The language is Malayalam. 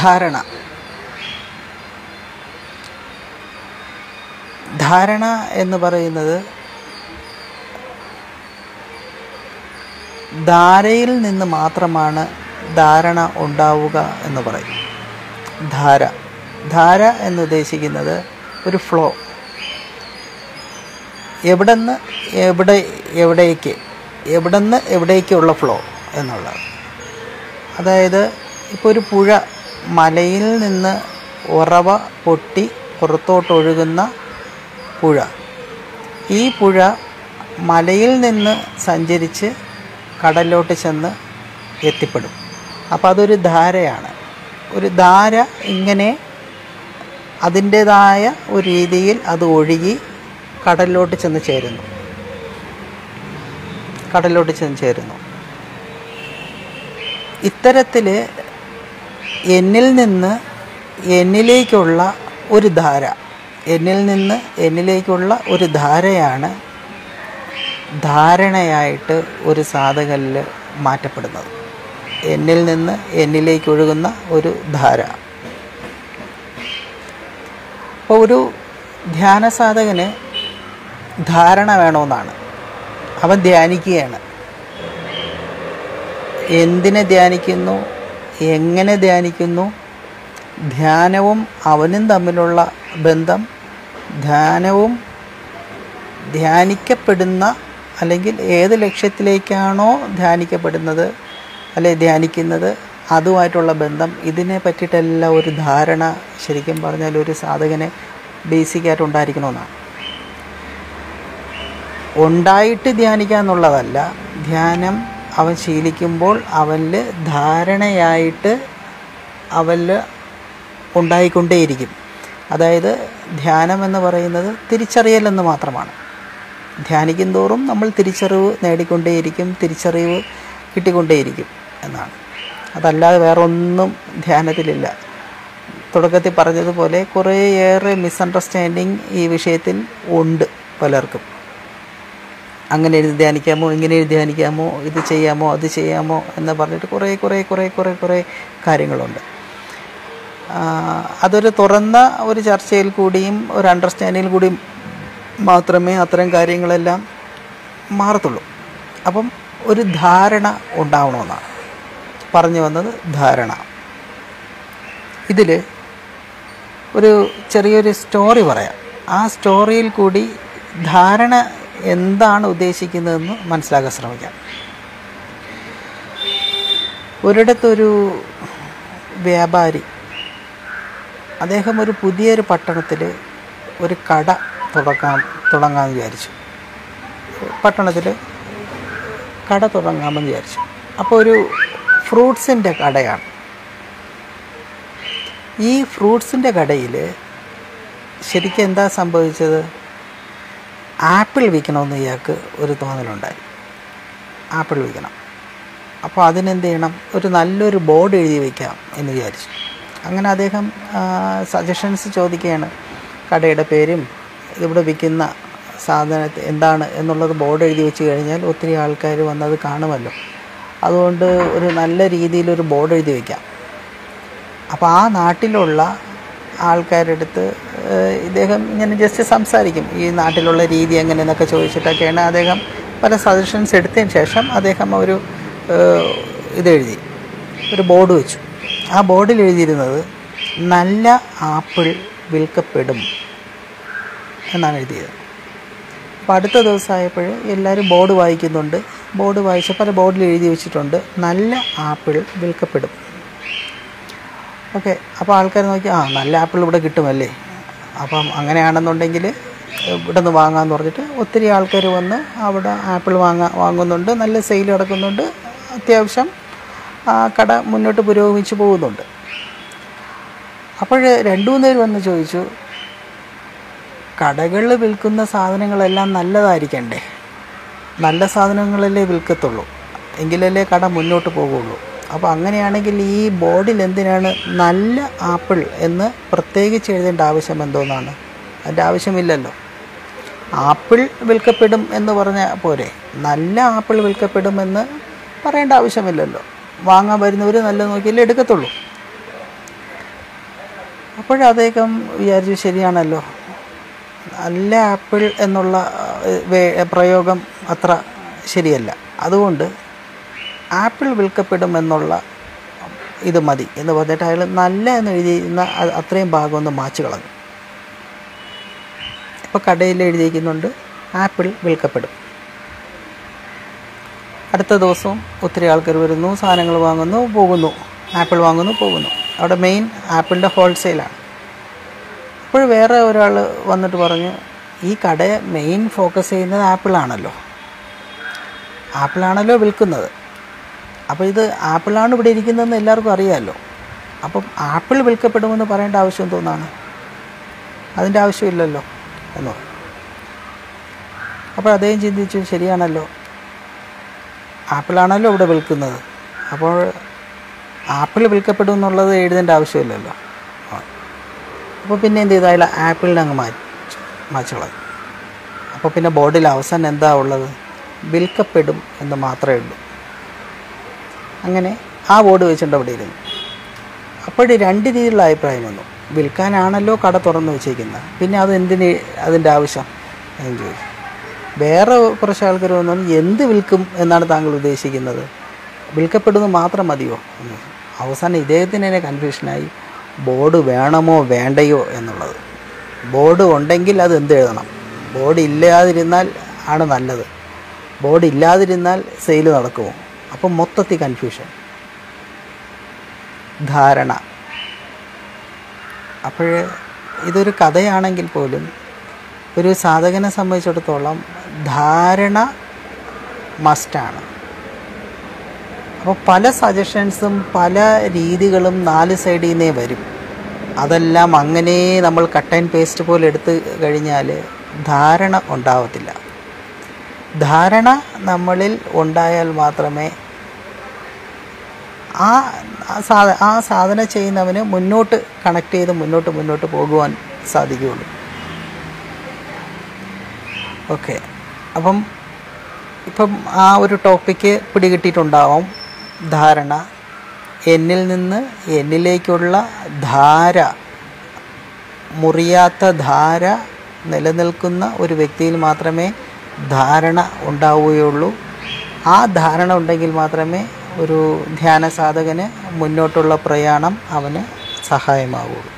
ധാരണ ധാരണ എന്ന് പറയുന്നത് ധാരയിൽ നിന്ന് മാത്രമാണ് ധാരണ ഉണ്ടാവുക എന്ന് പറയും ധാര ധാര എന്ന് ഉദ്ദേശിക്കുന്നത് ഒരു ഫ്ലോ എവിടുന്ന് എവിടെ എവിടേക്ക് എവിടുന്ന് എവിടേക്കുള്ള ഫ്ലോ എന്നുള്ളത് അതായത് ഇപ്പോൾ ഒരു പുഴ മലയിൽ നിന്ന് ഉറവ പൊട്ടി പുറത്തോട്ടൊഴുകുന്ന പുഴ ഈ പുഴ മലയിൽ നിന്ന് സഞ്ചരിച്ച് കടലിലോട്ട് ചെന്ന് എത്തിപ്പെടും അപ്പോൾ അതൊരു ധാരയാണ് ഒരു ധാര ഇങ്ങനെ അതിൻ്റേതായ ഒരു രീതിയിൽ അത് ഒഴുകി കടലിലോട്ട് ചെന്ന് ചേരുന്നു കടലിലോട്ട് ചെന്ന് ചേരുന്നു ഇത്തരത്തിൽ എന്നിൽ നിന്ന് എന്നിലേക്കുള്ള ഒരു ധാര എന്നിൽ നിന്ന് എന്നിലേക്കുള്ള ഒരു ധാരയാണ് ധാരണയായിട്ട് ഒരു സാധകനിൽ മാറ്റപ്പെടുന്നത് എന്നിൽ നിന്ന് എന്നിലേക്ക് ഒഴുകുന്ന ഒരു ധാര അപ്പോൾ ഒരു ധ്യാന സാധകന് ധാരണ വേണമെന്നാണ് അവൻ ധ്യാനിക്കുകയാണ് എന്തിനെ ധ്യാനിക്കുന്നു എങ്ങനെ ധ്യാനിക്കുന്നു ധ്യാനവും അവനും തമ്മിലുള്ള ബന്ധം ധ്യാനവും ധ്യാനിക്കപ്പെടുന്ന അല്ലെങ്കിൽ ഏത് ലക്ഷ്യത്തിലേക്കാണോ ധ്യാനിക്കപ്പെടുന്നത് അല്ലെ ധ്യാനിക്കുന്നത് അതുമായിട്ടുള്ള ബന്ധം ഇതിനെ പറ്റിയിട്ടെല്ലാം ഒരു ധാരണ ശരിക്കും പറഞ്ഞാൽ ഒരു സാധകനെ ബേസിക്കായിട്ട് ഉണ്ടായിരിക്കണമെന്നാണ് ഉണ്ടായിട്ട് ധ്യാനിക്കുക എന്നുള്ളതല്ല ധ്യാനം അവൻ ശീലിക്കുമ്പോൾ അവനിൽ ധാരണയായിട്ട് അവനിൽ ഉണ്ടായിക്കൊണ്ടേയിരിക്കും അതായത് ധ്യാനം എന്ന് പറയുന്നത് തിരിച്ചറിയലെന്ന് മാത്രമാണ് ധ്യാനിക്കും തോറും നമ്മൾ തിരിച്ചറിവ് നേടിക്കൊണ്ടേയിരിക്കും തിരിച്ചറിവ് കിട്ടിക്കൊണ്ടേയിരിക്കും എന്നാണ് അതല്ലാതെ വേറെ ഒന്നും ധ്യാനത്തിലില്ല തുടക്കത്തിൽ പറഞ്ഞതുപോലെ കുറേയേറെ മിസ്അണ്ടർസ്റ്റാൻഡിങ് ഈ വിഷയത്തിൽ ഉണ്ട് പലർക്കും അങ്ങനെ എഴുതി ധ്യാനിക്കാമോ ഇങ്ങനെ എഴുതി ധ്യാനിക്കാമോ ഇത് ചെയ്യാമോ അത് ചെയ്യാമോ എന്ന് പറഞ്ഞിട്ട് കുറേ കുറേ കുറേ കുറേ കുറേ കാര്യങ്ങളുണ്ട് ആ, അതൊരു തുറന്ന ഒരു ചർച്ചയിൽ കൂടിയും ഒരു അണ്ടർസ്റ്റാൻഡിങ്ങിൽ കൂടിയും മാത്രമേ അത്തരം കാര്യങ്ങളെല്ലാം മാറത്തുള്ളൂ അപ്പം ഒരു ധാരണ ഉണ്ടാവണമെന്നാണ് പറഞ്ഞു വന്നത് ധാരണ ഇതിൽ ഒരു ചെറിയൊരു സ്റ്റോറി പറയാം ആ സ്റ്റോറിയിൽ കൂടി ധാരണ എന്താണ് ഉദ്ദേശിക്കുന്നതെന്ന് മനസ്സിലാക്കാൻ ശ്രമിക്കാം ഒരിടത്തൊരു വ്യാപാരി അദ്ദേഹം ഒരു പുതിയൊരു പട്ടണത്തിൽ ഒരു കട തുടങ്ങാൻ തുടങ്ങാമെന്ന് വിചാരിച്ചു പട്ടണത്തിൽ കട തുടങ്ങാമെന്ന് വിചാരിച്ചു അപ്പോൾ ഒരു ഫ്രൂട്ട്സിൻ്റെ കടയാണ് ഈ ഫ്രൂട്ട്സിൻ്റെ കടയിൽ ശരിക്കും എന്താ സംഭവിച്ചത് ആപ്പിൾ വിൽക്കണമെന്ന് ഇയാൾക്ക് ഒരു തോന്നലുണ്ടായി ആപ്പിൾ വിൽക്കണം അപ്പോൾ അതിനെന്ത് ചെയ്യണം ഒരു നല്ലൊരു ബോർഡ് എഴുതി വയ്ക്കാം എന്ന് വിചാരിച്ചു അങ്ങനെ അദ്ദേഹം സജഷൻസ് ചോദിക്കുകയാണ് കടയുടെ പേരും ഇവിടെ വിൽക്കുന്ന സാധനത്തെ എന്താണ് എന്നുള്ളത് ബോർഡ് എഴുതി വെച്ച് കഴിഞ്ഞാൽ ഒത്തിരി ആൾക്കാർ വന്നത് കാണുമല്ലോ അതുകൊണ്ട് ഒരു നല്ല രീതിയിലൊരു ബോർഡ് എഴുതി വയ്ക്കാം അപ്പോൾ ആ നാട്ടിലുള്ള ആൾക്കാരുടെ അടുത്ത് ഏഹ്, ഇദ്ദേഹം ഇങ്ങനെ ജസ്റ്റ് സംസാരിക്കും ഈ നാട്ടിലുള്ള രീതി എങ്ങനെയെന്നൊക്കെ ചോദിച്ചിട്ടൊക്കെയാണ് അദ്ദേഹം പല സജഷൻസ് എടുത്തതിന് ശേഷം അദ്ദേഹം ഒരു ഏഹ്, ഇതെഴുതി ഒരു ബോർഡ് വെച്ചു ആ ബോർഡിൽ എഴുതിയിരുന്നത് നല്ല ആപ്പിൾ വിൽക്കപ്പെടും എന്നാണ് എഴുതിയത് അപ്പോൾ അടുത്ത ദിവസമായപ്പോൾ എല്ലാവരും ബോർഡ് വായിക്കുന്നുണ്ട് ബോർഡ് വായിച്ചപ്പോൾ അത് ബോർഡിൽ എഴുതി വെച്ചിട്ടുണ്ട് നല്ല ആപ്പിൾ വിൽക്കപ്പെടും ഓക്കെ അപ്പോൾ ആൾക്കാർ നോക്കി ആ നല്ല ആപ്പിൾ ഇവിടെ കിട്ടുമല്ലേ അപ്പം അങ്ങനെയാണെന്നുണ്ടെങ്കിൽ ഇവിടെ നിന്ന് വാങ്ങാമെന്ന് പറഞ്ഞിട്ട് ഒത്തിരി ആൾക്കാർ വന്ന് അവിടെ ആപ്പിൾ വാങ്ങാ വാങ്ങുന്നുണ്ട് നല്ല സെയിൽ നടക്കുന്നുണ്ട് അത്യാവശ്യം ആ കട മുന്നോട്ട് പുരോഗമിച്ച് പോകുന്നുണ്ട് അപ്പോൾ രണ്ടു മൂന്ന് പേര് വന്ന് ചോദിച്ചു കടകളിൽ വിൽക്കുന്ന സാധനങ്ങളെല്ലാം നല്ലതായിരിക്കണ്ടേ നല്ല സാധനങ്ങളല്ലേ വിൽക്കത്തുള്ളൂ എങ്കിലല്ലേ കട മുന്നോട്ട് പോകുള്ളൂ അപ്പോൾ അങ്ങനെയാണെങ്കിൽ ഈ ബോർഡിൽ എന്തിനാണ് നല്ല ആപ്പിൾ എന്ന് പ്രത്യേകിച്ച് എഴുതേണ്ട ആവശ്യം എന്തോന്നാണ് അതിൻ്റെ ആവശ്യമില്ലല്ലോ ആപ്പിൾ വിൽക്കപ്പെടും എന്ന് പറഞ്ഞ പോരെ നല്ല ആപ്പിൾ വിൽക്കപ്പെടുമെന്ന് പറയേണ്ട ആവശ്യമില്ലല്ലോ വാങ്ങാൻ വരുന്നവർ നല്ല നോക്കിയല്ലേ എടുക്കത്തുള്ളൂ അപ്പോഴദ്ദേഹം വിചാരിച്ചു ശരിയാണല്ലോ നല്ല ആപ്പിൾ എന്നുള്ള ഏഹ്, വേ- പ്രയോഗം അത്ര ശരിയല്ല അതുകൊണ്ട് ആപ്പിൾ വിൽക്കപ്പെടും എന്നുള്ള ഇത് മതി എന്ന് പറഞ്ഞിട്ട് അയാൾ നല്ല എന്ന് എഴുതിയിരുന്ന അ- അത്രയും ഭാഗം ഒന്ന് മാച്ച് കളഞ്ഞു ഇപ്പോൾ കടയിൽ എഴുതിയിരിക്കുന്നുണ്ട് ആപ്പിൾ വിൽക്കപ്പെടും അടുത്ത ദിവസവും ഒത്തിരി ആൾക്കാർ വരുന്നു സാധനങ്ങൾ വാങ്ങുന്നു പോകുന്നു ആപ്പിൾ വാങ്ങുന്നു പോകുന്നു അവിടെ മെയിൻ ആപ്പിളിൻ്റെ ഹോൾസെയിലാണ് അപ്പോൾ വേറെ ഒരാൾ വന്നിട്ട് പറഞ്ഞു ഈ കട മെയിൻ ഫോക്കസ് ചെയ്യുന്നത് ആപ്പിളാണല്ലോ ആപ്പിളാണല്ലോ വിൽക്കുന്നത് അപ്പോൾ ഇത് ആപ്പിളാണ് ഇവിടെ ഇരിക്കുന്നതെന്ന് എല്ലാവർക്കും അറിയാമല്ലോ അപ്പം ആപ്പിൾ വിൽക്കപ്പെടുമെന്ന് പറയേണ്ട ആവശ്യം തോന്നാണ് അതിൻ്റെ ആവശ്യമില്ലല്ലോ എന്ന് പറഞ്ഞു അപ്പോൾ അദ്ദേഹം ചിന്തിച്ചു ശരിയാണല്ലോ ആപ്പിളാണല്ലോ ഇവിടെ വിൽക്കുന്നത് അപ്പോൾ ആപ്പിൾ വിൽക്കപ്പെടും എന്നുള്ളത് എഴുതേണ്ട ആവശ്യമില്ലല്ലോ ആ. അപ്പോൾ പിന്നെ എന്ത് ചെയ്തു അയാൾ ആപ്പിളിനെ അങ്ങ് മാറ്റി മാച്ചുകളഞ്ഞു അപ്പോൾ പിന്നെ ബോർഡിൽ അവസാനം എന്താ ഉള്ളത് വിൽക്കപ്പെടും എന്ന് മാത്രമേ ഉള്ളൂ അങ്ങനെ ആ ബോർഡ് വെച്ചിട്ടുണ്ട് അവിടെ ഇരുന്നു അപ്പോൾ രണ്ട് രീതിയിലുള്ള അഭിപ്രായം വന്നു വിൽക്കാനാണല്ലോ കട തുറന്നു വെച്ചേക്കുന്നത് പിന്നെ അത് എന്തിന് അതിൻ്റെ ആവശ്യം എന്ന് ചോദിച്ചു വേറെ കുറച്ച് ആൾക്കാർ വന്നു എന്ത് വിൽക്കും എന്നാണ് താങ്കൾ ഉദ്ദേശിക്കുന്നത് വിൽക്കപ്പെടുന്നത് മാത്രം മതിയോ എന്ന് ചോദിച്ചു. അവസാനം ഇദ്ദേഹത്തിന് തന്നെ കൺഫ്യൂഷനായി ബോർഡ് വേണമോ വേണ്ടയോ എന്നുള്ളത് ബോർഡ് ഉണ്ടെങ്കിൽ അത് എന്ത് എഴുതണം ബോർഡ് ഇല്ലാതിരുന്നാൽ ആണ് നല്ലത് ബോർഡ് ഇല്ലാതിരുന്നാൽ സെയിൽ നടക്കുമോ അപ്പം മൊത്തത്തിൽ കൺഫ്യൂഷൻ ധാരണ അപ്പോൾ ഇതൊരു കഥയാണെങ്കിൽ പോലും ഒരു സാധകനെ സംബന്ധിച്ചിടത്തോളം ധാരണ മസ്റ്റാണ് അപ്പോൾ പല സജഷൻസും പല രീതികളും നാല് സൈഡിൽ നിന്നേ വരും അതെല്ലാം അങ്ങനെ നമ്മൾ കട്ട് ആൻഡ് പേസ്റ്റ് പോലെ എടുത്ത് കഴിഞ്ഞാൽ ധാരണ ഉണ്ടാവത്തില്ല ധാരണ നമ്മളിൽ ഉണ്ടായാൽ മാത്രമേ ആ ആ സാധ ആ സാധനം ചെയ്യുന്നവന് മുന്നോട്ട് കണക്ട് ചെയ്ത് മുന്നോട്ട് മുന്നോട്ട് പോകുവാൻ സാധിക്കുകയുള്ളൂ ഓക്കെ അപ്പം ഇപ്പം ആ ഒരു ടോപ്പിക്ക് പിടികിട്ടിയിട്ടുണ്ടാവും ധാരണ എന്നിൽ നിന്ന് എന്നിലേക്കുള്ള ധാര മുറിയാത്ത ധാര നിലനിൽക്കുന്ന ഒരു വ്യക്തിയിൽ മാത്രമേ ധാരണ ഉണ്ടാവുകയുള്ളൂ ആ ധാരണ ഉണ്ടെങ്കിൽ മാത്രമേ ഒരു ധ്യാന സാധകന് മുന്നോട്ടുള്ള പ്രയാണം അവന് സഹായമാവുള്ളൂ